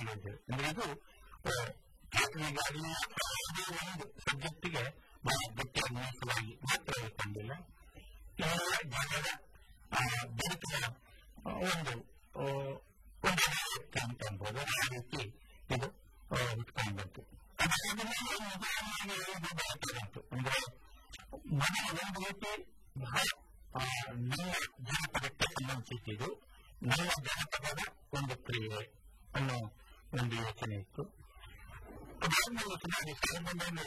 ಹೇಳಿದ್ದೇವೆ ಅಂದ್ರೆ ಇದು ಖಾಸಗಿಗಾಗಲಿ ಯಾವುದೇ ಒಂದು ಸಬ್ಜೆಕ್ಟಿಗೆ ಬಹಳ ಗಟ್ಟಿ ಅನ್ವಯಿಸುವಾಗಿ ಮಾತ್ರ ಇಟ್ಕೊಂಡಿಲ್ಲ ಎಲ್ಲ ಜನರ ಆ, ಬದುಕಿನ ಆ, ಒಂದು ಆ, ಒಂದು ವ್ಯವಸ್ಥೆ ಅಂತ ಅನ್ಬೋದು ಆ ರೀತಿ ಇದು ಉತ್ಕೊಂಡು ಬಂತು ಅದಾದ ಮೇಲೆ ನಿಧಾನವಾಗಿ ಹೇಳೋದು ಬರ್ತಾ ಬಂತು ಅಂದ್ರೆ ಮೊದಲ ಒಂದು ರೀತಿ ಬಹಳ ಆ, ನಮ್ಮ ಜನಪದಕ್ಕೆ ಸಂಬಂಧಿಸಿದ್ದು ನಮ್ಮ ಜನಪದದ ಒಂದು ಕ್ರಿಯೆ ಅನ್ನೋ ಒಂದು ಯೋಚನೆ ಇತ್ತು ಅದಾದ್ಮೇಲೆ ಸುಮಾರು ಸಾವಿರದ ಒಂಬೈನೂರ